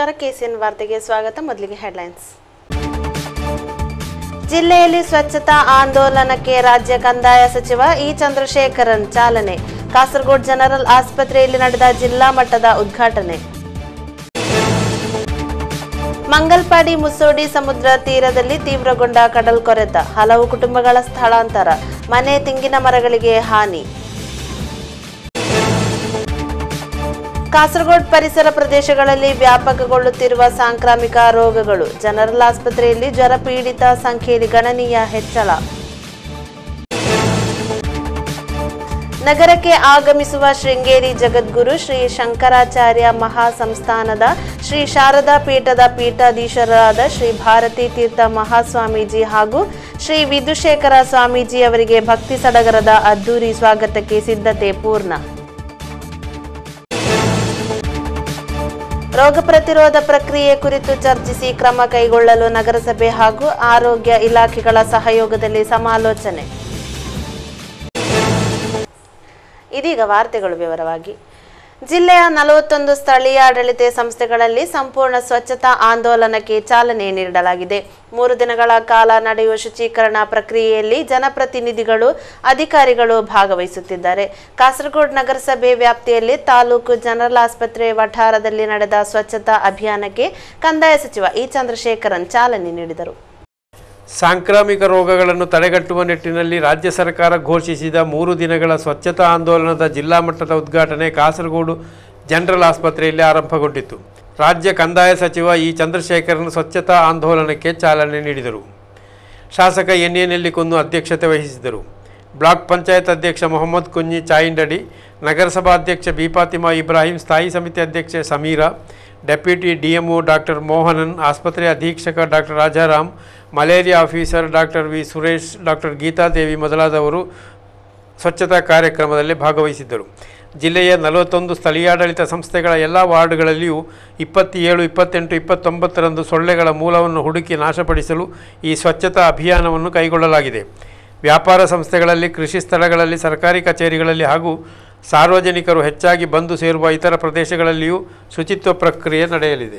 ನಮಸ್ಕಾರ ಕೆಸಿಎನ್ ವಾರ್ತೆಗೆ ಸ್ವಾಗತ ಮೊದಲಿಗೆ ಹೆಡ್ಲೈನ್ಸ್ ಜಿಲ್ಲೆಯಲ್ಲಿ ಸ್ವಚ್ಛತಾ ಆಂದೋಲನಕ್ಕೆ ರಾಜ್ಯ ಕಂದಾಯ ಸಚಿವ ಇ ಚಂದ್ರಶೇಖರನ್ ಚಾಲನೆ ಕಾಸರಗೋಡು ಜನರಲ್ ಆಸ್ಪತ್ರೆಯಲ್ಲಿ ನಡೆದ ಜಿಲ್ಲಾ ಮಟ್ಟದ ಉದ್ಘಾಟನೆ ಮಂಗಲ್ಪಾಡಿ ಮುಸೋಡಿ ಸಮುದ್ರ ತೀರದಲ್ಲಿ ತೀವ್ರಗೊಂಡ ಕಡಲ್ಕೊರೆತ ಹಲವು ಕುಟುಂಬಗಳ ಸ್ಥಳಾಂತರ ಮನೆ ತೆಂಗಿನ ಮರಗಳಿಗೆ ಹಾನಿ ಕಾಸರಗೋಡು ಪರಿಸರ ಪ್ರದೇಶಗಳಲ್ಲಿ ವ್ಯಾಪಕಗೊಳ್ಳುತ್ತಿರುವ ಸಾಂಕ್ರಾಮಿಕ ರೋಗಗಳು ಜನರಲ್ ಆಸ್ಪತ್ರೆಯಲ್ಲಿ ಜ್ವರ ಪೀಡಿತ ಸಂಖ್ಯೆಯಲ್ಲಿ ಗಣನೀಯ ಹೆಚ್ಚಳ ನಗರಕ್ಕೆ ಆಗಮಿಸುವ ಶೃಂಗೇರಿ ಜಗದ್ಗುರು ಶ್ರೀ ಶಂಕರಾಚಾರ್ಯ ಮಹಾಸಂಸ್ಥಾನದ ಶ್ರೀ ಶಾರದಾ ಪೀಠದ ಪೀಠಾಧೀಶರಾದ ಶ್ರೀ ಭಾರತೀ ತೀರ್ಥ ಮಹಾಸ್ವಾಮೀಜಿ ಹಾಗೂ ಶ್ರೀ ವಿಧುಶೇಖರ ಸ್ವಾಮೀಜಿ ಅವರಿಗೆ ಭಕ್ತಿ ಸಡಗರದ ಅದ್ದೂರಿ ಸ್ವಾಗತಕ್ಕೆ ಸಿದ್ಧತೆ ಪೂರ್ಣ ರೋಗ ಪ್ರತಿರೋಧ ಪ್ರಕ್ರಿಯೆ ಕುರಿತು ಚರ್ಚಿಸಿ ಕ್ರಮ ಕೈಗೊಳ್ಳಲು ನಗರಸಭೆ ಹಾಗೂ ಆರೋಗ್ಯ ಇಲಾಖೆಗಳ ಸಹಯೋಗದಲ್ಲಿ ಸಮಾಲೋಚನೆ ಇದೀಗ ವಾರ್ತೆಗಳು ವಿವರವಾಗಿ ಜಿಲ್ಲೆಯ ನಲವತ್ತೊಂದು ಸ್ಥಳೀಯ ಆಡಳಿತ ಸಂಸ್ಥೆಗಳಲ್ಲಿ ಸಂಪೂರ್ಣ ಸ್ವಚ್ಛತಾ ಆಂದೋಲನಕ್ಕೆ ಚಾಲನೆ ನೀಡಲಾಗಿದೆ ಮೂರು ದಿನಗಳ ಕಾಲ ನಡೆಯುವ ಶುಚೀಕರಣ ಪ್ರಕ್ರಿಯೆಯಲ್ಲಿ ಜನಪ್ರತಿನಿಧಿಗಳು ಅಧಿಕಾರಿಗಳು ಭಾಗವಹಿಸುತ್ತಿದ್ದಾರೆ ಕಾಸರಗೋಡು ನಗರಸಭೆ ವ್ಯಾಪ್ತಿಯಲ್ಲಿ ತಾಲೂಕು ಜನರಲ್ ಆಸ್ಪತ್ರೆ ವಠಾರದಲ್ಲಿ ನಡೆದ ಸ್ವಚ್ಛತಾ ಅಭಿಯಾನಕ್ಕೆ ಕಂದಾಯ ಸಚಿವ ಇ ಚಂದ್ರಶೇಖರನ್ ಚಾಲನೆ ನೀಡಿದರು ಸಾಂಕ್ರಾಮಿಕ ರೋಗಗಳನ್ನು ತಡೆಗಟ್ಟುವ ನಿಟ್ಟಿನಲ್ಲಿ ರಾಜ್ಯ ಸರ್ಕಾರ ಘೋಷಿಸಿದ ಮೂರು ದಿನಗಳ ಸ್ವಚ್ಛತಾ ಆಂದೋಲನದ ಜಿಲ್ಲಾ ಮಟ್ಟದ ಉದ್ಘಾಟನೆ ಕಾಸರಗೋಡು ಜನರಲ್ ಆಸ್ಪತ್ರೆಯಲ್ಲಿ ಆರಂಭಗೊಂಡಿತು ರಾಜ್ಯ ಕಂದಾಯ ಸಚಿವ ಇ ಚಂದ್ರಶೇಖರನ್ ಸ್ವಚ್ಛತಾ ಆಂದೋಲನಕ್ಕೆ ಚಾಲನೆ ನೀಡಿದರು ಶಾಸಕ ಎನ್ ಎ ನೆಲ್ಲಿಕುನ್ನು ಅಧ್ಯಕ್ಷತೆ ವಹಿಸಿದರು ಬ್ಲಾಕ್ ಪಂಚಾಯತ್ ಅಧ್ಯಕ್ಷ ಮೊಹಮ್ಮದ್ ಕುಂಜಿ ಚಾಯಿಂಡಡಿ ನಗರಸಭಾ ಅಧ್ಯಕ್ಷ ಬಿ ಫಾತಿಮಾ ಇಬ್ರಾಹಿಂ ಸ್ಥಾಯಿ ಸಮಿತಿ ಅಧ್ಯಕ್ಷೆ Sameera deputy DMO doctor Mohanan ಆಸ್ಪತ್ರೆ ಅಧೀಕ್ಷಕ doctor Rajaram malaria officer doctor V Suresh doctor Geethadevi ಮೊದಲಾದವರು ಸ್ವಚ್ಛತಾ ಕಾರ್ಯಕ್ರಮದಲ್ಲಿ ಭಾಗವಹಿಸಿದ್ದರು ಜಿಲ್ಲೆಯ ನಲವತ್ತೊಂದು ಸ್ಥಳೀಯಾಡಳಿತ ಸಂಸ್ಥೆಗಳ ಎಲ್ಲ ವಾರ್ಡ್ಗಳಲ್ಲಿಯೂ ಇಪ್ಪತ್ತೇಳು ಇಪ್ಪತ್ತೆಂಟು ಇಪ್ಪತ್ತೊಂಬತ್ತರಂದು ಸೊಳ್ಳೆಗಳ ಮೂಲವನ್ನು ಹುಡುಕಿ ನಾಶಪಡಿಸಲು ಈ ಸ್ವಚ್ಛತಾ ಅಭಿಯಾನವನ್ನು ಕೈಗೊಳ್ಳಲಾಗಿದೆ ವ್ಯಾಪಾರ ಸಂಸ್ಥೆಗಳಲ್ಲಿ ಕೃಷಿ ಸ್ಥಳಗಳಲ್ಲಿ ಸರ್ಕಾರಿ ಕಚೇರಿಗಳಲ್ಲಿ ಹಾಗೂ ಸಾರ್ವಜನಿಕರು ಹೆಚ್ಚಾಗಿ ಬಂದು ಸೇರುವ ಇತರ ಪ್ರದೇಶಗಳಲ್ಲಿಯೂ ಶುಚಿತ್ವ ಪ್ರಕ್ರಿಯೆ ನಡೆಯಲಿದೆ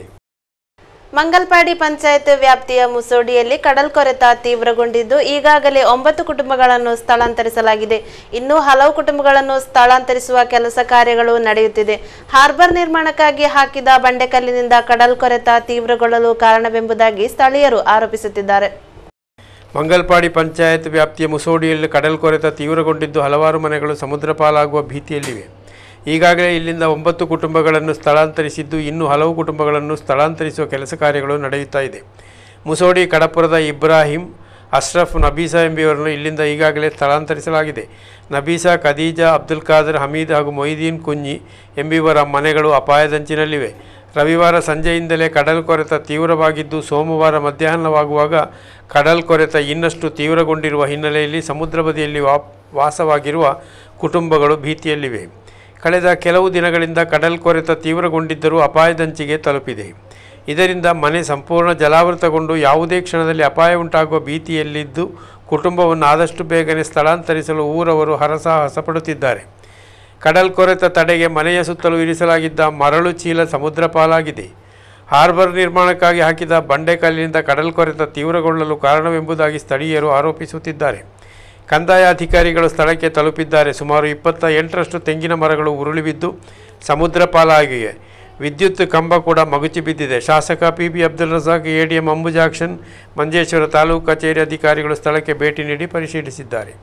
ಮಂಗಲ್ಪಾಡಿ ಪಂಚಾಯತ್ ವ್ಯಾಪ್ತಿಯ ಮುಸೋಡಿಯಲ್ಲಿ ಕಡಲ್ಕೊರೆತ ತೀವ್ರಗೊಂಡಿದ್ದು ಈಗಾಗಲೇ ಒಂಬತ್ತು ಕುಟುಂಬಗಳನ್ನು ಸ್ಥಳಾಂತರಿಸಲಾಗಿದೆ ಇನ್ನೂ ಹಲವು ಕುಟುಂಬಗಳನ್ನು ಸ್ಥಳಾಂತರಿಸುವ ಕೆಲಸ ಕಾರ್ಯಗಳು ನಡೆಯುತ್ತಿದೆ ಹಾರ್ಬರ್ ನಿರ್ಮಾಣಕ್ಕಾಗಿ ಹಾಕಿದ ಬಂಡೆಕಲ್ಲಿನಿಂದ ಕಡಲ್ಕೊರೆತ ತೀವ್ರಗೊಳ್ಳಲು ಕಾರಣವೆಂಬುದಾಗಿ ಸ್ಥಳೀಯರು ಆರೋಪಿಸುತ್ತಿದ್ದಾರೆ ಮಂಗಲ್ಪಾಡಿ ಪಂಚಾಯತ್ ವ್ಯಾಪ್ತಿಯ ಮುಸೋಡಿಯಲ್ಲಿ ಕಡಲ್ಕೊರೆತ ತೀವ್ರಗೊಂಡಿದ್ದು ಹಲವಾರು ಮನೆಗಳು ಸಮುದ್ರ ಪಾಲಾಗುವ ಭೀತಿಯಲ್ಲಿವೆ ಈಗಾಗಲೇ ಇಲ್ಲಿಂದ ಒಂಬತ್ತು ಕುಟುಂಬಗಳನ್ನು ಸ್ಥಳಾಂತರಿಸಿದ್ದು ಇನ್ನೂ ಹಲವು ಕುಟುಂಬಗಳನ್ನು ಸ್ಥಳಾಂತರಿಸುವ ಕೆಲಸ ಕಾರ್ಯಗಳು ನಡೆಯುತ್ತಾ ಇದೆ ಮುಸೋಡಿ ಕಡಪುರದ ಇಬ್ರಾಹಿಂ ಅಶ್ರಫ್ ನಬೀಸಾ ಎಂಬುವರನ್ನು ಇಲ್ಲಿಂದ ಈಗಾಗಲೇ ಸ್ಥಳಾಂತರಿಸಲಾಗಿದೆ ನಬೀಸಾ ಖದೀಜಾ ಅಬ್ದುಲ್ ಖಾದರ್ ಹಮೀದ್ ಹಾಗೂ ಮೊಯ್ದೀನ್ ಕುಂಜಿ ಎಂಬುವರ ಮನೆಗಳು ಅಪಾಯದಂಚಿನಲ್ಲಿವೆ ರವಿವಾರ ಸಂಜೆಯಿಂದಲೇ ಕಡಲ್ಕೊರೆತ ತೀವ್ರವಾಗಿದ್ದು ಸೋಮವಾರ ಮಧ್ಯಾಹ್ನವಾಗುವಾಗ ಕಡಲ್ಕೊರೆತ ಇನ್ನಷ್ಟು ತೀವ್ರಗೊಂಡಿರುವ ಹಿನ್ನೆಲೆಯಲ್ಲಿ ಸಮುದ್ರ ಬದಿಯಲ್ಲಿ ವಾ ವಾಸವಾಗಿರುವ ಕುಟುಂಬಗಳು ಭೀತಿಯಲ್ಲಿವೆ ಕಳೆದ ಕೆಲವು ದಿನಗಳಿಂದ ಕಡಲ್ಕೊರೆತ ತೀವ್ರಗೊಂಡಿದ್ದರೂ ಅಪಾಯದಂಚಿಗೆ ತಲುಪಿದೆ ಇದರಿಂದ ಮನೆ ಸಂಪೂರ್ಣ ಜಲಾವೃತಗೊಂಡು ಯಾವುದೇ ಕ್ಷಣದಲ್ಲಿ ಅಪಾಯ ಉಂಟಾಗುವ ಭೀತಿಯಲ್ಲಿದ್ದು ಕುಟುಂಬವನ್ನು ಆದಷ್ಟು ಬೇಗನೆ ಸ್ಥಳಾಂತರಿಸಲು ಊರವರು ಹರಸಾಹಸ ಪಡುತ್ತಿದ್ದಾರೆ ಕಡಲ್ಕೊರೆತ ತಡೆಗೆ ಮನೆಯ ಸುತ್ತಲೂ ಇರಿಸಲಾಗಿದ್ದ ಮರಳು ಚೀಲ ಸಮುದ್ರ ಪಾಲಾಗಿದೆ ಹಾರ್ಬರ್ ನಿರ್ಮಾಣಕ್ಕಾಗಿ ಹಾಕಿದ ಬಂಡೆಕಲ್ಲಿನಿಂದ ಕಡಲ್ಕೊರೆತ ತೀವ್ರಗೊಳ್ಳಲು ಕಾರಣವೆಂಬುದಾಗಿ ಸ್ಥಳೀಯರು ಆರೋಪಿಸುತ್ತಿದ್ದಾರೆ ಕಂದಾಯ ಅಧಿಕಾರಿಗಳು ಸ್ಥಳಕ್ಕೆ ತಲುಪಿದ್ದಾರೆ ಸುಮಾರು ಇಪ್ಪತ್ತ ಎಂಟರಷ್ಟು ತೆಂಗಿನ ಮರಗಳು ಉರುಳಿ ಬಿದ್ದು ಸಮುದ್ರ ಪಾಲಾಗಿವೆ ವಿದ್ಯುತ್ ಕಂಬ ಕೂಡ ಮಗುಚಿ ಬಿದ್ದಿದೆ ಶಾಸಕ P B Abdul Razak ADM Ambujakshan Manjeshwar taluk ಕಚೇರಿ ಅಧಿಕಾರಿಗಳು ಸ್ಥಳಕ್ಕೆ ಭೇಟಿ ನೀಡಿ ಪರಿಶೀಲಿಸಿದ್ದಾರೆ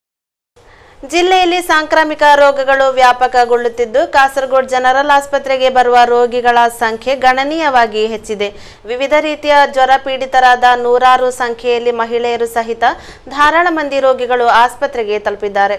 ಜಿಲ್ಲೆಯಲ್ಲಿ ಸಾಂಕ್ರಾಮಿಕ ರೋಗಗಳು ವ್ಯಾಪಕಗೊಳ್ಳುತ್ತಿದ್ದು ಕಾಸರಗೋಡು ಜನರಲ್ ಆಸ್ಪತ್ರೆಗೆ ಬರುವ ರೋಗಿಗಳ ಸಂಖ್ಯೆ ಗಣನೀಯವಾಗಿ ಹೆಚ್ಚಿದೆ ವಿವಿಧ ರೀತಿಯ ಜ್ವರ ಪೀಡಿತರಾದ ನೂರಾರು ಸಂಖ್ಯೆಯಲ್ಲಿ ಮಹಿಳೆಯರು ಸಹಿತ ಧಾರಾಳ ಮಂದಿ ರೋಗಿಗಳು ಆಸ್ಪತ್ರೆಗೆ ತಲುಪಿದ್ದಾರೆ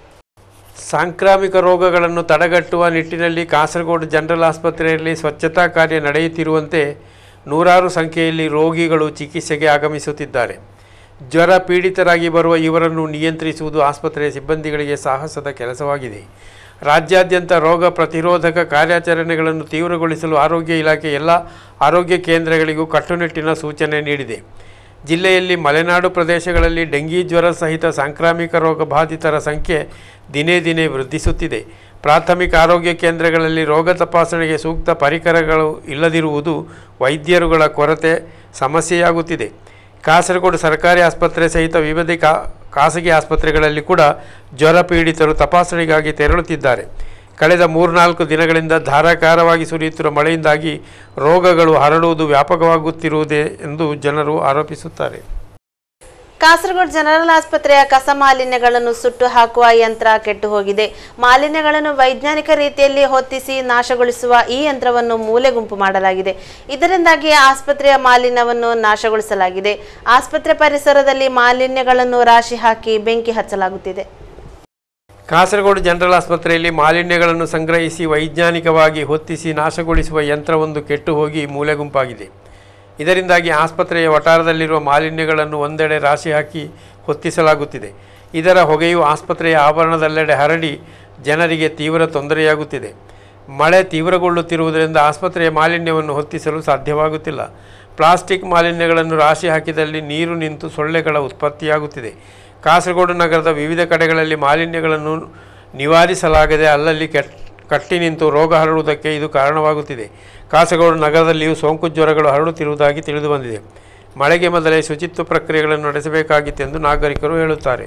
ಸಾಂಕ್ರಾಮಿಕ ರೋಗಗಳನ್ನು ತಡೆಗಟ್ಟುವ ನಿಟ್ಟಿನಲ್ಲಿ ಕಾಸರಗೋಡು ಜನರಲ್ ಆಸ್ಪತ್ರೆಯಲ್ಲಿ ಸ್ವಚ್ಛತಾ ಕಾರ್ಯ ನಡೆಯುತ್ತಿರುವಂತೆ ನೂರಾರು ಸಂಖ್ಯೆಯಲ್ಲಿ ರೋಗಿಗಳು ಚಿಕಿತ್ಸೆಗೆ ಆಗಮಿಸುತ್ತಿದ್ದಾರೆ ಜ್ವರ ಪೀಡಿತರಾಗಿ ಬರುವ ಇವರನ್ನು ನಿಯಂತ್ರಿಸುವುದು ಆಸ್ಪತ್ರೆಯ ಸಿಬ್ಬಂದಿಗಳಿಗೆ ಸಾಹಸದ ಕೆಲಸವಾಗಿದೆ ರಾಜ್ಯಾದ್ಯಂತ ರೋಗ ಪ್ರತಿರೋಧಕ ಕಾರ್ಯಾಚರಣೆಗಳನ್ನು ತೀವ್ರಗೊಳಿಸಲು ಆರೋಗ್ಯ ಇಲಾಖೆ ಎಲ್ಲ ಆರೋಗ್ಯ ಕೇಂದ್ರಗಳಿಗೂ ಕಟ್ಟುನಿಟ್ಟಿನ ಸೂಚನೆ ನೀಡಿದೆ ಜಿಲ್ಲೆಯಲ್ಲಿ ಮಲೆನಾಡು ಪ್ರದೇಶಗಳಲ್ಲಿ ಡೆಂಗಿ ಜ್ವರ ಸಹಿತ ಸಾಂಕ್ರಾಮಿಕ ರೋಗ ಬಾಧಿತರ ಸಂಖ್ಯೆ ದಿನೇ ದಿನೇ ವೃದ್ಧಿಸುತ್ತಿದೆ ಪ್ರಾಥಮಿಕ ಆರೋಗ್ಯ ಕೇಂದ್ರಗಳಲ್ಲಿ ರೋಗ ತಪಾಸಣೆಗೆ ಸೂಕ್ತ ಪರಿಕರಗಳು ಇಲ್ಲದಿರುವುದು ವೈದ್ಯರುಗಳ ಕೊರತೆ ಸಮಸ್ಯೆಯಾಗುತ್ತಿದೆ ಕಾಸರಗೋಡು ಸರ್ಕಾರಿ ಆಸ್ಪತ್ರೆ ಸಹಿತ ವಿವಿಧ ಕಾ ಖಾಸಗಿ ಆಸ್ಪತ್ರೆಗಳಲ್ಲಿ ಕೂಡ ಜ್ವರ ಪೀಡಿತರು ತಪಾಸಣೆಗಾಗಿ ತೆರಳುತ್ತಿದ್ದಾರೆ ಕಳೆದ ಮೂರ್ನಾಲ್ಕು ದಿನಗಳಿಂದ ಧಾರಾಕಾರವಾಗಿ ಸುರಿಯುತ್ತಿರುವ ಮಳೆಯಿಂದಾಗಿ ರೋಗಗಳು ಹರಡುವುದು ವ್ಯಾಪಕವಾಗುತ್ತಿರುವುದೇ ಎಂದು ಜನರು ಆರೋಪಿಸುತ್ತಾರೆ ಕಾಸರಗೋಡು ಜನರಲ್ ಆಸ್ಪತ್ರೆಯ ಕಸ ಮಾಲಿನ್ಯಗಳನ್ನು ಸುಟ್ಟು ಹಾಕುವ ಯಂತ್ರ ಕೆಟ್ಟು ಹೋಗಿದೆ ಮಾಲಿನ್ಯಗಳನ್ನು ವೈಜ್ಞಾನಿಕ ರೀತಿಯಲ್ಲಿ ಹೊತ್ತಿಸಿ ನಾಶಗೊಳಿಸುವ ಈ ಯಂತ್ರವನ್ನು ಮೂಲೆ ಗುಂಪು ಮಾಡಲಾಗಿದೆ ಇದರಿಂದಾಗಿ ಆಸ್ಪತ್ರೆಯ ಮಾಲಿನ್ಯವನ್ನು ನಾಶಗೊಳಿಸಲಾಗಿದೆ ಆಸ್ಪತ್ರೆ ಪರಿಸರದಲ್ಲಿ ಮಾಲಿನ್ಯಗಳನ್ನು ರಾಶಿ ಹಾಕಿ ಬೆಂಕಿ ಹಚ್ಚಲಾಗುತ್ತಿದೆ ಕಾಸರಗೋಡು ಜನರಲ್ ಆಸ್ಪತ್ರೆಯಲ್ಲಿ ಮಾಲಿನ್ಯಗಳನ್ನು ಸಂಗ್ರಹಿಸಿ ವೈಜ್ಞಾನಿಕವಾಗಿ ಹೊತ್ತಿಸಿ ನಾಶಗೊಳಿಸುವ ಯಂತ್ರವೊಂದು ಕೆಟ್ಟು ಹೋಗಿ ಮೂಲೆ ಗುಂಪಾಗಿದೆ ಇದರಿಂದಾಗಿ ಆಸ್ಪತ್ರೆಯ ವಟಾರದಲ್ಲಿರುವ ಮಾಲಿನ್ಯಗಳನ್ನು ಒಂದೆಡೆ ರಾಶಿ ಹಾಕಿ ಹೊತ್ತಿಸಲಾಗುತ್ತಿದೆ ಇದರ ಹೊಗೆಯು ಆಸ್ಪತ್ರೆಯ ಆವರಣದೆಲ್ಲೆಡೆ ಹರಡಿ ಜನರಿಗೆ ತೀವ್ರ ತೊಂದರೆಯಾಗುತ್ತಿದೆ ಮಳೆ ತೀವ್ರಗೊಳ್ಳುತ್ತಿರುವುದರಿಂದ ಆಸ್ಪತ್ರೆಯ ಮಾಲಿನ್ಯವನ್ನು ಹೊತ್ತಿಸಲು ಸಾಧ್ಯವಾಗುತ್ತಿಲ್ಲ ಪ್ಲಾಸ್ಟಿಕ್ ಮಾಲಿನ್ಯಗಳನ್ನು ರಾಶಿ ಹಾಕಿದಲ್ಲಿ ನೀರು ನಿಂತು ಸೊಳ್ಳೆಗಳ ಉತ್ಪತ್ತಿಯಾಗುತ್ತಿದೆ ಕಾಸರಗೋಡು ನಗರದ ವಿವಿಧ ಕಡೆಗಳಲ್ಲಿ ಮಾಲಿನ್ಯಗಳನ್ನು ನಿವಾರಿಸಲಾಗದೆ ಅಲ್ಲಲ್ಲಿ ಕೆಟ್ ಕಟ್ಟಿ ನಿಂತು ರೋಗ ಹರಡುವುದಕ್ಕೆ ಇದು ಕಾರಣವಾಗುತ್ತಿದೆ ಕಾಸರಗೋಡು ನಗರದಲ್ಲಿಯೂ ಸೋಂಕು ಜ್ವರಗಳು ಹರಡುತ್ತಿರುವುದಾಗಿ ತಿಳಿದುಬಂದಿದೆ ಮಳೆಗೆ ಮೊದಲೇ ಶುಚಿತ್ವ ಪ್ರಕ್ರಿಯೆಗಳನ್ನು ನಡೆಸಬೇಕಾಗಿತ್ತೆಂದು ನಾಗರಿಕರು ಹೇಳುತ್ತಾರೆ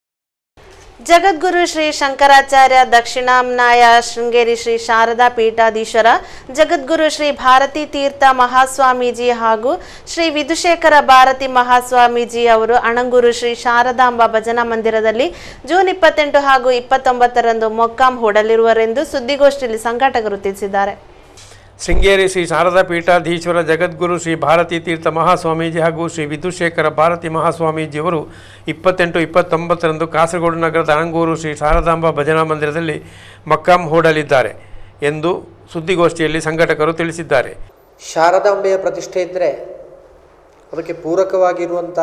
ಜಗದ್ಗುರು ಶ್ರೀ ಶಂಕರಾಚಾರ್ಯ ದಕ್ಷಿಣಾಮ್ನಾಯ ಶೃಂಗೇರಿ ಶ್ರೀ ಶಾರದಾ ಪೀಠಾಧೀಶ್ವರ ಜಗದ್ಗುರು ಶ್ರೀ ಭಾರತಿ ತೀರ್ಥ ಮಹಾಸ್ವಾಮೀಜಿ ಹಾಗೂ ಶ್ರೀ ವಿಧುಶೇಖರ ಭಾರತಿ ಮಹಾಸ್ವಾಮೀಜಿ ಅವರು ಅಣಂಗೂರು ಶ್ರೀ ಶಾರದಾಂಬ ಭಜನಾ ಮಂದಿರದಲ್ಲಿ ಜೂನ್ ಇಪ್ಪತ್ತೆಂಟು ಹಾಗೂ ಇಪ್ಪತ್ತೊಂಬತ್ತರಂದು ಮೊಕ್ಕಾಂ ಹೂಡಲಿರುವರೆಂದು ಸುದ್ದಿಗೋಷ್ಠಿಯಲ್ಲಿ ಸಂಘಟಕರು ತಿಳಿಸಿದ್ದಾರೆ ಶೃಂಗೇರಿ ಶ್ರೀ ಶಾರದಾ ಪೀಠಾಧೀಶ್ವರ ಜಗದ್ಗುರು ಶ್ರೀ ಭಾರತೀ ತೀರ್ಥ ಮಹಾಸ್ವಾಮೀಜಿ ಹಾಗೂ ಶ್ರೀ ವಿಧುಶೇಖರ ಭಾರತಿ ಮಹಾಸ್ವಾಮೀಜಿಯವರು ಇಪ್ಪತ್ತೆಂಟು ಇಪ್ಪತ್ತೊಂಬತ್ತರಂದು ಕಾಸರಗೋಡು ನಗರದ ಅಣಂಗೂರು ಶ್ರೀ ಶಾರದಾಂಬ ಭಜನಾ ಮಂದಿರದಲ್ಲಿ ಮಕ್ಕಾಂ ಹೂಡಲಿದ್ದಾರೆ ಎಂದು ಸುದ್ದಿಗೋಷ್ಠಿಯಲ್ಲಿ ಸಂಘಟಕರು ತಿಳಿಸಿದ್ದಾರೆ ಶಾರದಾಂಬೆಯ ಪ್ರತಿಷ್ಠೆ ಇದ್ದರೆ ಅದಕ್ಕೆ ಪೂರಕವಾಗಿರುವಂಥ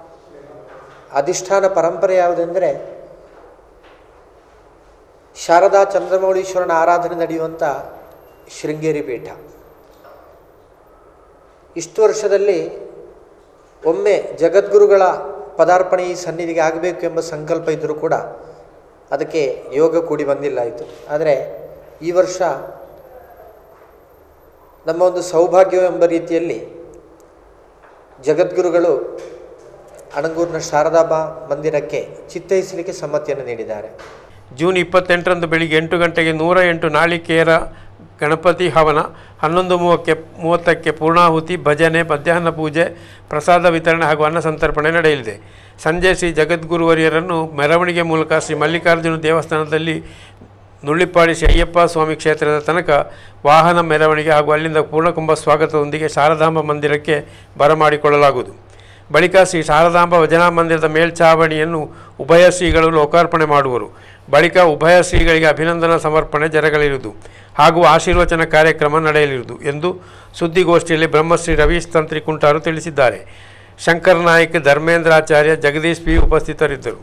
ಅಧಿಷ್ಠಾನ ಪರಂಪರೆ ಯಾವುದೆಂದರೆ ಶಾರದಾ ಚಂದ್ರಮೌಳೀಶ್ವರನ ಆರಾಧನೆ ನಡೆಯುವಂಥ ಶೃಂಗೇರಿ ಪೀಠ ಇಷ್ಟು ವರ್ಷದಲ್ಲಿ ಒಮ್ಮೆ ಜಗದ್ಗುರುಗಳ ಪದಾರ್ಪಣೆ ಈ ಸನ್ನಿಧಿಗೆ ಆಗಬೇಕು ಎಂಬ ಸಂಕಲ್ಪ ಇದ್ದರೂ ಕೂಡ ಅದಕ್ಕೆ ಯೋಗ ಕೂಡಿ ಬಂದಿಲ್ಲ ಆಯಿತು ಆದರೆ ಈ ವರ್ಷ ನಮ್ಮ ಒಂದು ಸೌಭಾಗ್ಯ ಎಂಬ ರೀತಿಯಲ್ಲಿ ಜಗದ್ಗುರುಗಳು ಅಣಂಗೂರಿನ ಶಾರದಾಂಬಾ ಮಂದಿರಕ್ಕೆ ಚಿತ್ತೈಸಲಿಕ್ಕೆ ಸಮ್ಮತಿಯನ್ನು ನೀಡಿದ್ದಾರೆ ಜೂನ್ ಇಪ್ಪತ್ತೆಂಟರಂದು ಬೆಳಿಗ್ಗೆ ಎಂಟು ಗಂಟೆಗೆ ನೂರ ಎಂಟು ನಾಳಿಕೇರ ಗಣಪತಿ ಹವನ ಹನ್ನೊಂದು ಮೂವಕ್ಕೆ ಮೂವತ್ತಕ್ಕೆ ಪೂರ್ಣಾಹುತಿ ಭಜನೆ ಮಧ್ಯಾಹ್ನ ಪೂಜೆ ಪ್ರಸಾದ ವಿತರಣೆ ಹಾಗೂ ಅನ್ನ ಸಂತರ್ಪಣೆ ನಡೆಯಲಿದೆ ಸಂಜೆ ಶ್ರೀ ಜಗದ್ಗುರುವರಿಯರನ್ನು ಮೆರವಣಿಗೆ ಮೂಲಕ ಶ್ರೀ ಮಲ್ಲಿಕಾರ್ಜುನ ದೇವಸ್ಥಾನದಲ್ಲಿ ನುಳ್ಳಿಪ್ಪಾಡಿ ಶ್ರೀ ಅಯ್ಯಪ್ಪ ಸ್ವಾಮಿ ಕ್ಷೇತ್ರದ ತನಕ ವಾಹನ ಮೆರವಣಿಗೆ ಹಾಗೂ ಅಲ್ಲಿಂದ ಪೂರ್ಣಕುಂಭ ಸ್ವಾಗತದೊಂದಿಗೆ ಶಾರದಾಂಬ ಮಂದಿರಕ್ಕೆ ಬರಮಾಡಿಕೊಳ್ಳಲಾಗುವುದು ಬಳಿಕ ಶ್ರೀ ಶಾರದಾಂಬ ಭಜನಾ ಮಂದಿರದ ಮೇಲ್ಛಾವಣಿಯನ್ನು ಉಭಯ ಶ್ರೀಗಳು ಲೋಕಾರ್ಪಣೆ ಮಾಡುವರು ಬಳಿಕ ಉಭಯ ಶ್ರೀಗಳಿಗೆ ಅಭಿನಂದನಾ ಸಮರ್ಪಣೆ ಜರಗಲಿರುವುದು ಹಾಗೂ ಆಶೀರ್ವಚನ ಕಾರ್ಯಕ್ರಮ ನಡೆಯಲಿರುವುದು ಎಂದು ಸುದ್ದಿಗೋಷ್ಠಿಯಲ್ಲಿ ಬ್ರಹ್ಮಶ್ರೀ ರವೀಶ್ ತಂತ್ರಿ ಕುಂಟಾರು ತಿಳಿಸಿದ್ದಾರೆ ಶಂಕರ್ ನಾಯ್ಕ್ ಧರ್ಮೇಂದ್ರಾಚಾರ್ಯ ಜಗದೀಶ್ ಪಿ ಉಪಸ್ಥಿತರಿದ್ದರು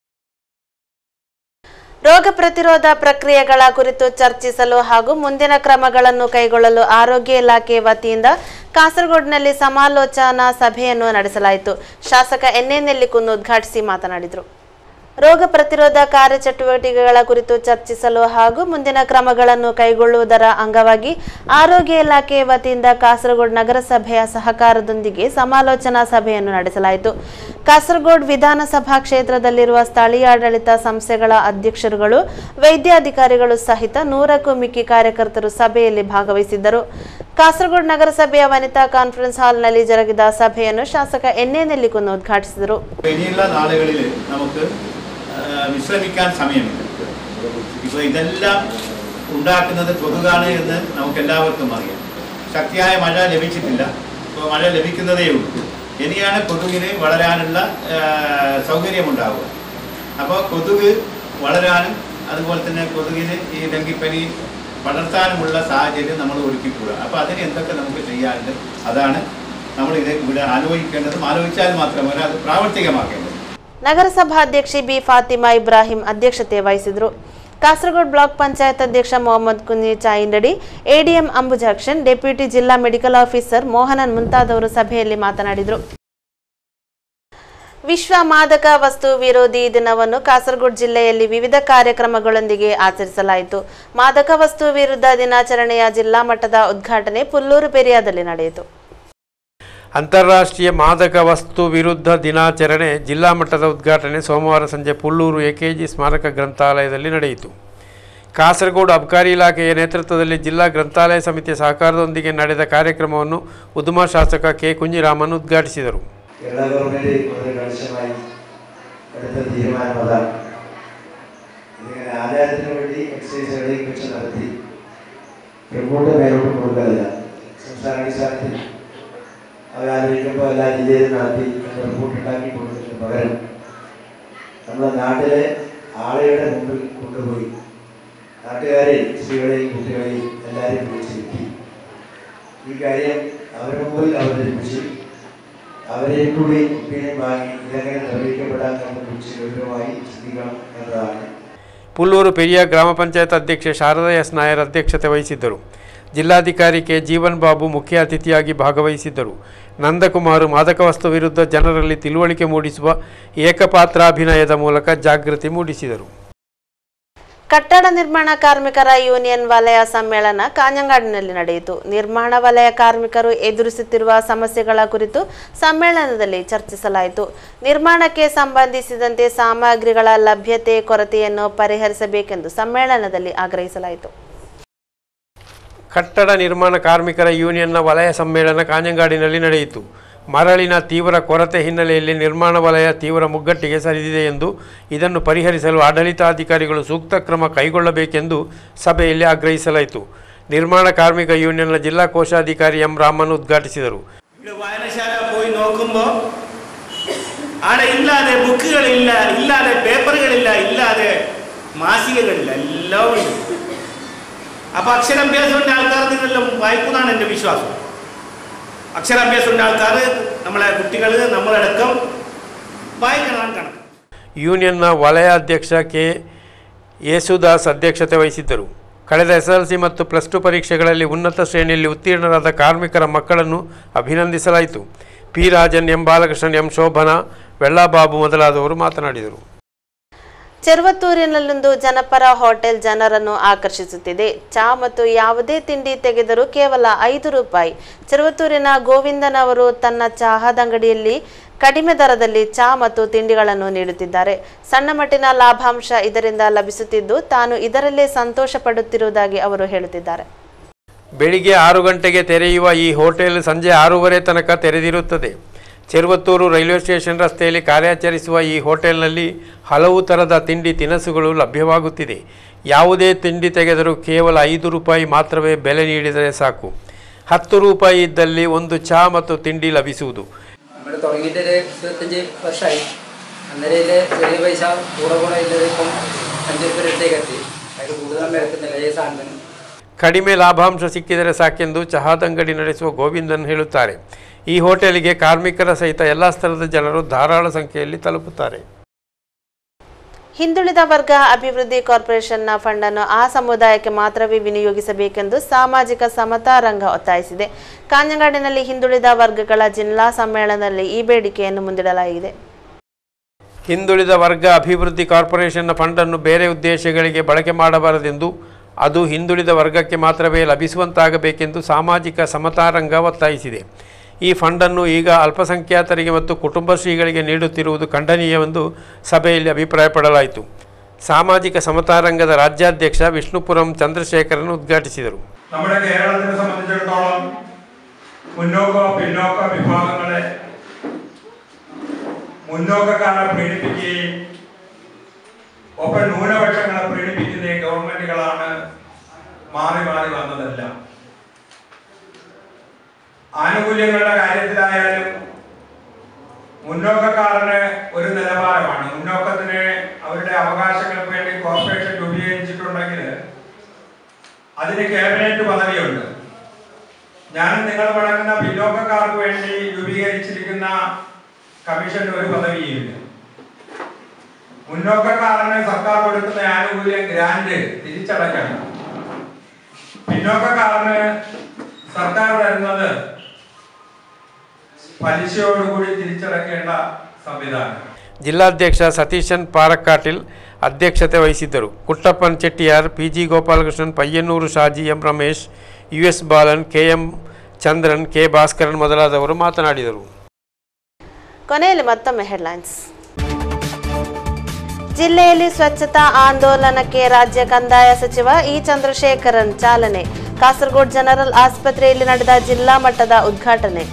ರೋಗ ಪ್ರತಿರೋಧ ಪ್ರಕ್ರಿಯೆಗಳ ಕುರಿತು ಚರ್ಚಿಸಲು ಹಾಗೂ ಮುಂದಿನ ಕ್ರಮಗಳನ್ನು ಕೈಗೊಳ್ಳಲು ಆರೋಗ್ಯ ಇಲಾಖೆ ವತಿಯಿಂದ ಕಾಸರಗೋಡಿನಲ್ಲಿ ಸಮಾಲೋಚನಾ ಸಭೆಯನ್ನು ನಡೆಸಲಾಯಿತು ಶಾಸಕ ಎನ್ ಎನ್ ನೆಲ್ಲಿಕುನ್ನು ಉದ್ಘಾಟಿಸಿ ಮಾತನಾಡಿದರು ರೋಗ ಪ್ರತಿರೋಧ ಕಾರ್ಯಚಟುವಟಿಕೆಗಳ ಕುರಿತು ಚರ್ಚಿಸಲು ಹಾಗೂ ಮುಂದಿನ ಕ್ರಮಗಳನ್ನು ಕೈಗೊಳ್ಳುವುದರ ಅಂಗವಾಗಿ ಆರೋಗ್ಯ ಇಲಾಖೆ ವತಿಯಿಂದ ಕಾಸರಗೋಡು ನಗರಸಭೆಯ ಸಹಕಾರದೊಂದಿಗೆ ಸಮಾಲೋಚನಾ ಸಭೆಯನ್ನು ನಡೆಸಲಾಯಿತು ಕಾಸರಗೋಡು ವಿಧಾನಸಭಾ ಕ್ಷೇತ್ರದಲ್ಲಿರುವ ಸ್ಥಳೀಯಾಡಳಿತ ಸಂಸ್ಥೆಗಳ ಅಧ್ಯಕ್ಷರುಗಳು ವೈದ್ಯಾಧಿಕಾರಿಗಳು ಸಹಿತ ನೂರಕ್ಕೂ ಮಿಕ್ಕಿ ಕಾರ್ಯಕರ್ತರು ಸಭೆಯಲ್ಲಿ ಭಾಗವಹಿಸಿದ್ದರು ಕಾಸರಗೋಡು നഗരസഭയ വനിതാ കോൺഫറൻസ് ഹാളിನಲ್ಲಿ ಜರುಗಿದ ಸಭೆಯನ್ನು ಶಾಸಕ ಎನ್ ಎ നെല്ലിക്കുന്ന് ഉദ്ഘാಟಿಸಿದರು ഇനിയുള്ള നാളുകളിൽ നമുക്ക് ആ, വിശ്രമിക്കാൻ സമയമില്ല ഇപ്പോൾ ഇതെല്ലാം ഉണ്ടാക്കുന്നത് കൊതുകാണ് എന്ന് നമുക്ക് എല്ലാവർക്കും അറിയാം ശക്തിയായ മഴ ലഭിച്ചിട്ടില്ല ഇപ്പോൾ മഴ ലഭിക്കുന്നതേ ഉള്ളൂ ഇനിയാണ് കൊതുകിന് വളരാനുള്ള ആ, സൗകര്യമുണ്ടാവുക അപ്പോൾ കൊതുക് വളരാനും അതുപോലെ തന്നെ കൊതുകിന് ഈ ഡെങ്കിപ്പനി പടർത്താനുമുള്ള സാഹചര്യം നമ്മൾ ഒരുക്കിക്കൂടുക അപ്പോൾ അതിന് എന്തൊക്കെ നമുക്ക് ചെയ്യാനുണ്ട് അതാണ് നമ്മൾ ഇത് ഇവിടെ ആലോചിക്കേണ്ടതും ആലോചിച്ചാൽ മാത്രമല്ല അത് പ്രാവർത്തികമാക്കേണ്ടത് ನಗರಸಭಾಧ್ಯಕ್ಷೆ ಬಿ ಫಾತಿಮಾ ಇಬ್ರಾಹಿಂ ಅಧ್ಯಕ್ಷತೆ ವಹಿಸಿದರು ಕಾಸರಗೋಡು ಬ್ಲಾಕ್ ಪಂಚಾಯತ್ ಅಧ್ಯಕ್ಷ ಮೊಹಮ್ಮದ್ ಕುಂಜಿ ಚಾಯಿಂಡಡಿ ಎಡಿಎಂ ಅಂಬುಜಾಕ್ಷನ್ ಡೆಪ್ಯೂಟಿ ಜಿಲ್ಲಾ ಮೆಡಿಕಲ್ ಆಫೀಸರ್ ಮೋಹನನ್ ಮುಂತಾದವರು ಸಭೆಯಲ್ಲಿ ಮಾತನಾಡಿದರು ವಿಶ್ವ ಮಾದಕ ವಸ್ತು ವಿರೋಧಿ ದಿನವನ್ನು ಕಾಸರಗೋಡು ಜಿಲ್ಲೆಯಲ್ಲಿ ವಿವಿಧ ಕಾರ್ಯಕ್ರಮಗಳೊಂದಿಗೆ ಆಚರಿಸಲಾಯಿತು ಮಾದಕ ವಸ್ತು ವಿರುದ್ಧ ದಿನಾಚರಣೆಯ ಜಿಲ್ಲಾ ಮಟ್ಟದ ಉದ್ಘಾಟನೆ ಪುಲ್ಲೂರು ಪೆರಿಯಾದಲ್ಲಿ ನಡೆಯಿತು ಅಂತಾರಾಷ್ಟ್ರೀಯ ಮಾದಕ ವಸ್ತು ವಿರುದ್ಧ ದಿನಾಚರಣೆ ಜಿಲ್ಲಾ ಮಟ್ಟದ ಉದ್ಘಾಟನೆ ಸೋಮವಾರ ಸಂಜೆ ಪುಲ್ಲೂರು ಎಕೆಜಿ ಸ್ಮಾರಕ ಗ್ರಂಥಾಲಯದಲ್ಲಿ ನಡೆಯಿತು ಕಾಸರಗೋಡು ಅಬಕಾರಿ ಇಲಾಖೆಯ ನೇತೃತ್ವದಲ್ಲಿ ಜಿಲ್ಲಾ ಗ್ರಂಥಾಲಯ ಸಮಿತಿಯ ಸಹಕಾರದೊಂದಿಗೆ ನಡೆದ ಕಾರ್ಯಕ್ರಮವನ್ನು ಉದುಮಾ ಶಾಸಕ ಕೆ കുഞ്ഞിരാമൻ ഉദ്ഘാಟಿಸಿದರು കേരള ഗവൺമെൻറ് വളരെ കണിശമായി എടുത്ത തീരുമാനം അതാണ് ഇതിങ്ങനെ ആചാരത്തിന് വേണ്ടി എക്സസൈസ് എവിടെയും വെച്ച് നടത്തി പെൺകൂട്ട് മേലോട്ട് കൊടുക്കലില്ല സംസ്ഥാന അടിസ്ഥാനത്തിൽ അവരാലോചിക്കുമ്പോൾ എല്ലാ ജില്ലയിലും നടത്തി റിപ്പോർട്ട് ഉണ്ടാക്കി കൊടുക്കുന്നതിന് പകരം നമ്മുടെ നാട്ടിലെ ആളുകളുടെ മുമ്പിൽ കൊണ്ടുപോയി നാട്ടുകാരെയും സ്ത്രീകളെയും കുട്ടികളെയും എല്ലാവരെയും വിളിച്ചിരുത്തി ഈ കാര്യം അവരുടെ മുമ്പിൽ അവതരിപ്പിച്ച് അവരെ കൂടി ഒപ്പീനിയൻ വാങ്ങി ഇതെങ്ങനെ നിർവഹിക്കപ്പെടാൻ നമ്മൾ കുറിച്ച് ഗൗരവമായി ചിന്തിക്കണം എന്നതാണ് ಪುಲ್ಲೂರು ಪೆರಿಯ ಗ್ರಾಮ ಪಂಚಾಯತ್ ಅಧ್ಯಕ್ಷೆ ಶಾರದಾ ಎಸ್ ನಾಯರ್ ಅಧ್ಯಕ್ಷತೆ ವಹಿಸಿದ್ದರು ಜಿಲ್ಲಾಧಿಕಾರಿ ಕೆ ಜೀವನ್ ಬಾಬು ಮುಖ್ಯ ಅತಿಥಿಯಾಗಿ ಭಾಗವಹಿಸಿದ್ದರು ನಂದಕುಮಾರ್ ಮಾದಕ ವಸ್ತು ವಿರುದ್ಧ ಜನರಲ್ಲಿ ತಿಳುವಳಿಕೆ ಮೂಡಿಸುವ ಏಕಪಾತ್ರಾಭಿನಯದ ಮೂಲಕ ಜಾಗೃತಿ ಮೂಡಿಸಿದರು ಕಟ್ಟಡ ನಿರ್ಮಾಣ ಕಾರ್ಮಿಕರ ಯೂನಿಯನ್ ವಲಯ ಸಮ್ಮೇಳನ ಕಾഞ്ഞങ്ങാಡಿನಲ್ಲಿ ನಡೆಯಿತು ನಿರ್ಮಾಣ ವಲಯ ಕಾರ್ಮಿಕರು ಎದುರಿಸುತ್ತಿರುವ ಸಮಸ್ಯೆಗಳ ಕುರಿತು ಸಮ್ಮೇಳನದಲ್ಲಿ ಚರ್ಚಿಸಲಾಯಿತು ನಿರ್ಮಾಣಕ್ಕೆ ಸಂಬಂಧಿಸಿದಂತೆ ಸಾಮಗ್ರಿಗಳ ಲಭ್ಯತೆ ಕೊರತೆಯನ್ನು ಪರಿಹರಿಸಬೇಕೆಂದು ಸಮ್ಮೇಳನದಲ್ಲಿ ಆಗ್ರಹಿಸಲಾಯಿತು ಕಟ್ಟಡ ನಿರ್ಮಾಣ ಕಾರ್ಮಿಕರ ಯೂನಿಯನ್ನ ವಲಯ ಸಮ್ಮೇಳನ ಕಾഞ്ഞങ്ങാಡಿನಲ್ಲಿ ನಡೆಯಿತು ಮರಳಿನ ತೀವ್ರ ಕೊರತೆ ಹಿನ್ನೆಲೆಯಲ್ಲಿ ನಿರ್ಮಾಣ ವಲಯ ತೀವ್ರ ಮುಗ್ಗಟ್ಟಿಗೆ ಸರಿದಿದೆ ಎಂದು ಇದನ್ನು ಪರಿಹರಿಸಲು ಆಡಳಿತಾಧಿಕಾರಿಗಳು ಸೂಕ್ತ ಕ್ರಮ ಕೈಗೊಳ್ಳಬೇಕೆಂದು ಸಭೆಯಲ್ಲಿ ಆಗ್ರಹಿಸಲಾಯಿತು ನಿರ್ಮಾಣ ಕಾರ್ಮಿಕ ಯೂನಿಯನ್ನ ಜಿಲ್ಲಾ ಕೋಶಾಧಿಕಾರಿ ಎಂ ರಾಮನ್ ಉದ್ಘಾಟಿಸಿದರು ഇവിടെ വായനശാല പോയി നോക്കുമ്പോൾ അവിടെ ഇല്ലാതെ ബുക്കുകളില്ല ഇല്ലാതെ പേപ്പറുകളില്ല ഇല്ലാതെ മാസികകളില്ല എല്ലാം ഉണ്ട് അപ്പൊ അക്ഷരാഭ്യാസമുണ്ട് ആൾക്കാർ നിങ്ങളെല്ലാം വായിക്കുന്നതാണ് എൻ്റെ വിശ്വാസം അക്ഷരാഭ്യാസമുണ്ട് ആൾക്കാർ നമ്മളെ കുട്ടികൾ നമ്മളടക്കം വായിക്കണം കണക്ക് ಯೂನಿಯನ್ನ ವಲಯ ಅಧ್ಯಕ್ಷ ಕೆ ಯೇಸುದಾಸ್ ಅಧ್ಯಕ್ಷತೆ ವಹಿಸಿದ್ದರು ಕಳೆದ ಎಸ್ ಎಲ್ ಸಿ ಮತ್ತು ಪ್ಲಸ್ ಟು ಪರೀಕ್ಷೆಗಳಲ್ಲಿ ಉನ್ನತ ಶ್ರೇಣಿಯಲ್ಲಿ ಉತ್ತೀರ್ಣರಾದ ಕಾರ್ಮಿಕರ ಮಕ್ಕಳನ್ನು ಅಭಿನಂದಿಸಲಾಯಿತು P Rajan M Balakrishnan M Shobhana Vellababu ಮೊದಲಾದವರು ಮಾತನಾಡಿದರು ಚೆರುವತ್ತೂರಿನಲ್ಲೊಂದು ಜನಪರ ಹೋಟೆಲ್ ಜನರನ್ನು ಆಕರ್ಷಿಸುತ್ತಿದೆ ಚಾ ಮತ್ತು ಯಾವುದೇ ತಿಂಡಿ ತೆಗೆದರೂ ಕೇವಲ ಐದು ರೂಪಾಯಿ ಚೆರುವತ್ತೂರಿನ ಗೋವಿಂದನವರು ತನ್ನ ಚಹಾದಂಗಡಿಯಲ್ಲಿ ಕಡಿಮೆ ದರದಲ್ಲಿ ಚಾ ಮತ್ತು ತಿಂಡಿಗಳನ್ನು ನೀಡುತ್ತಿದ್ದಾರೆ ಸಣ್ಣ ಮಟ್ಟಿನ ಲಾಭಾಂಶ ಇದರಿಂದ ಲಭಿಸುತ್ತಿದ್ದು ತಾನು ಇದರಲ್ಲೇ ಸಂತೋಷ ಪಡುತ್ತಿರುವುದಾಗಿ ಅವರು ಹೇಳುತ್ತಿದ್ದಾರೆ ಬೆಳಿಗ್ಗೆ ಆರು ಗಂಟೆಗೆ ತೆರೆಯುವ ಈ ಹೋಟೆಲ್ ಸಂಜೆ ಆರೂವರೆ ತನಕ ತೆರೆದಿರುತ್ತದೆ ಚೆರುವತ್ತೂರು ರೈಲ್ವೆ ಸ್ಟೇಷನ್ ರಸ್ತೆಯಲ್ಲಿ ಕಾರ್ಯಾಚರಿಸುವ ಈ ಹೋಟೆಲ್ನಲ್ಲಿ ಹಲವು ಥರದ ತಿಂಡಿ ತಿನಿಸುಗಳು ಲಭ್ಯವಾಗುತ್ತಿದೆ ಯಾವುದೇ ತಿಂಡಿ ತೆಗೆದರೂ ಕೇವಲ ಐದು ರೂಪಾಯಿ ಮಾತ್ರವೇ ಬೆಲೆ ನೀಡಿದರೆ ಸಾಕು ಹತ್ತು ರೂಪಾಯಿ ಇದ್ದಲ್ಲಿ ಒಂದು ಚಹಾ ಮತ್ತು ತಿಂಡಿ ಲಭಿಸುವುದು നമ്മൾ തുടങ്ങിയിട്ട് ഒരു ഇരുപത്തഞ്ച് വർഷമായി അന്നേരം ചെറിയ പൈസ കൂടെ കൂടെ ഇല്ലത് ഇപ്പം അഞ്ച് രൂപ അടുത്തേക്ക് എത്തി അതിൽ കൂടുതൽ നിരക്കുന്നില്ല ഏത് സാധനത്തിനും ಕಡಿಮೆ ಲಾಭಾಂಶ ಸಿಕ್ಕಿದರೆ ಸಾಕೆಂದು ಚಹಾದಂಗಡಿ ನಡೆಸುವ ಗೋವಿಂದನ್ ಹೇಳುತ್ತಾರೆ ಈ ಹೋಟೆಲಿಗೆ ಕಾರ್ಮಿಕರ ಸಹಿತ ಎಲ್ಲ ಸ್ತರದ ಜನರು ಧಾರಾಳ ಸಂಖ್ಯೆಯಲ್ಲಿ ತಲುಪುತ್ತಾರೆ ಹಿಂದುಳಿದ ವರ್ಗ ಅಭಿವೃದ್ಧಿ ಕಾರ್ಪೊರೇಷನ್ನ ಫಂಡನ್ನು ಆ ಸಮುದಾಯಕ್ಕೆ ಮಾತ್ರವೇ ವಿನಿಯೋಗಿಸಬೇಕೆಂದು ಸಾಮಾಜಿಕ ಸಮತಾ ರಂಗ ಒತ್ತಾಯಿಸಿದೆ ಕಾഞ്ഞങ്ങാಡಿನಲ್ಲಿ ಹಿಂದುಳಿದ ವರ್ಗಗಳ ಜಿಲ್ಲಾ ಸಮ್ಮೇಳನದಲ್ಲಿ ಈ ಬೇಡಿಕೆಯನ್ನು ಮುಂದಿಡಲಾಗಿದೆ ಹಿಂದುಳಿದ ವರ್ಗ ಅಭಿವೃದ್ಧಿ ಕಾರ್ಪೊರೇಷನ್ನ ಫಂಡನ್ನು ಬೇರೆ ಉದ್ದೇಶಗಳಿಗೆ ಬಳಕೆ ಮಾಡಬಾರದೆಂದು ಅದು ಹಿಂದುಳಿದ ವರ್ಗಕ್ಕೆ ಮಾತ್ರವೇ ಲಭಿಸುವಂತಾಗಬೇಕೆಂದು ಸಾಮಾಜಿಕ ಸಮತಾ ರಂಗ ಒತ್ತಾಯಿಸಿದೆ ಈ ಫಂಡನ್ನು ಈಗ ಅಲ್ಪಸಂಖ್ಯಾತರಿಗೆ ಮತ್ತು ಕುಟುಂಬಶ್ರೀಗಳಿಗೆ ನೀಡುತ್ತಿರುವುದು ಖಂಡನೀಯವೆಂದು ಸಭೆಯಲ್ಲಿ ಅಭಿಪ್ರಾಯಪಡಲಾಯಿತು ಸಾಮಾಜಿಕ ಸಮತಾ ರಂಗದ ರಾಜ್ಯಾಧ್ಯಕ್ಷ ವಿಷ್ಣುಪುರಂ ಚಂದ್ರಶೇಖರನ್ ಉದ್ಘಾಟಿಸಿದರು നമ്മുടെ കേരളത്തിനെ സംബന്ധിച്ചിടത്തോളം മുന്നോക്ക പിന്നോക്ക വിഭാഗങ്ങളെ മുന്നോക്കക്കാരെ പീഡിപ്പിക്കുകയും ഒപ്പം ന്യൂനപക്ഷങ്ങളെ പീഡിപ്പിക്കുന്ന ഈ ഗവൺമെന്റുകളാണ് മാറി മാറി വന്നതെല്ലാം ആനുകൂല്യങ്ങളുടെ കാര്യത്തിലായാലും മുന്നോക്കക്കാരന് ഒരു നിലവാരമാണ് മുന്നോക്കത്തിന് അവരുടെ അവകാശങ്ങൾക്ക് വേണ്ടി കോർപ്പറേഷൻ രൂപീകരിച്ചിട്ടുണ്ടെങ്കിൽ അതിന് ക്യാബിനറ്റ് പദവിയുണ്ട് ഞാൻ നിങ്ങൾ വഴങ്ങുന്ന പിന്നോക്കക്കാർക്ക് വേണ്ടി രൂപീകരിച്ചിരിക്കുന്ന കമ്മീഷന് ഒരു പദവിയില്ല മുന്നോക്കക്കാരന് സർക്കാർ കൊടുക്കുന്ന ആനുകൂല്യം ഗ്രാന്റ് തിരിച്ചടയ്ക്കണം പിന്നോക്കക്കാരന് സർക്കാർ തരുന്നത് പലിശയോടുകൂടി തിരിച്ചടക്കേണ്ട ಸಂವಿಧಾನ ಜಿಲ್ಲಾಧ್ಯಕ್ಷ ಸತೀಶನ್ ಪಾರಕ್ಕಾಟಿಲ್ ಅಧ್ಯಕ್ಷತೆ ವಹಿಸಿದ್ದರು Kuttappan Chettiar P G Gopalakrishnan Payyannur Shaji M Ramesh U S Balan K M Chandran K Bhaskaran ಮೊದಲಾದವರು ಮಾತನಾಡಿದರು ಕೊನೆಯಲ್ಲಿ ಮತ್ತೊಮ್ಮೆ ಹೆಡ್ಲೈನ್ಸ್ ಜಿಲ್ಲೆಯಲ್ಲಿ ಸ್ವಚ್ಛತಾ ಆಂದೋಲನಕ್ಕೆ ರಾಜ್ಯ ಕಂದಾಯ ಸಚಿವ ಇ ಚಂದ್ರಶೇಖರನ್ ಚಾಲನೆ ಕಾಸರಗೋಡು ಜನರಲ್ ಆಸ್ಪತ್ರೆಯಲ್ಲಿ ನಡೆದ ಜಿಲ್ಲಾ ಮಟ್ಟದ ಉದ್ಘಾಟನೆ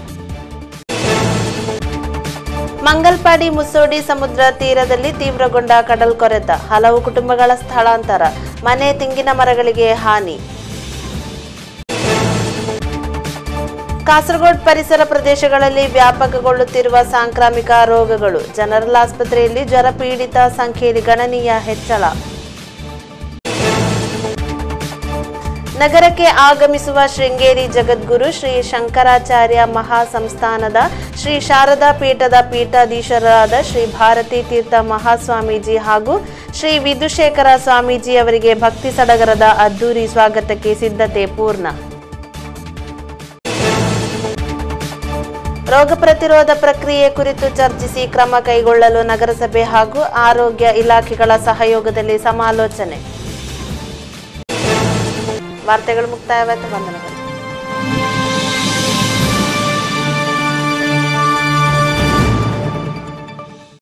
ಮಂಗಲ್ಪಾಡಿ ಮುಸೋಡಿ ಸಮುದ್ರ ತೀರದಲ್ಲಿ ತೀವ್ರಗೊಂಡ ಕಡಲ್ಕೊರೆತ ಹಲವು ಕುಟುಂಬಗಳ ಸ್ಥಳಾಂತರ ಮನೆ ತೆಂಗಿನ ಮರಗಳಿಗೆ ಹಾನಿ ಕಾಸರಗೋಡು ಪರಿಸರ ಪ್ರದೇಶಗಳಲ್ಲಿ ವ್ಯಾಪಕಗೊಳ್ಳುತ್ತಿರುವ ಸಾಂಕ್ರಾಮಿಕ ರೋಗಗಳು ಜನರಲ್ ಆಸ್ಪತ್ರೆಯಲ್ಲಿ ಜ್ವರ ಪೀಡಿತ ಸಂಖ್ಯೆಯಲ್ಲಿ ಗಣನೀಯ ಹೆಚ್ಚಳ ನಗರಕ್ಕೆ ಆಗಮಿಸುವ ಶೃಂಗೇರಿ ಜಗದ್ಗುರು ಶ್ರೀ ಶಂಕರಾಚಾರ್ಯ ಮಹಾಸಂಸ್ಥಾನದ ಶ್ರೀ ಶಾರದಾ ಪೀಠದ ಪೀಠಾಧೀಶರಾದ ಶ್ರೀ ಭಾರತೀ ತೀರ್ಥ ಮಹಾಸ್ವಾಮೀಜಿ ಹಾಗೂ ಶ್ರೀ ವಿಧುಶೇಖರ ಸ್ವಾಮೀಜಿ ಅವರಿಗೆ ಭಕ್ತಿ ಸಡಗರದ ಅದ್ದೂರಿ ಸ್ವಾಗತಕ್ಕೆ ಸಿದ್ಧತೆ ಪೂರ್ಣ ರೋಗ ಪ್ರತಿರೋಧ ಪ್ರಕ್ರಿಯೆ ಕುರಿತು ಚರ್ಚಿಸಿ ಕ್ರಮ ಕೈಗೊಳ್ಳಲು ನಗರಸಭೆ ಹಾಗೂ ಆರೋಗ್ಯ ಇಲಾಖೆಗಳ ಸಹಯೋಗದಲ್ಲಿ ಸಮಾಲೋಚನೆ ವಾರ್ತೆಗಳು ಮುಕ್ತಾಯವಾಯ್ತು ವಂದನೆಗಳು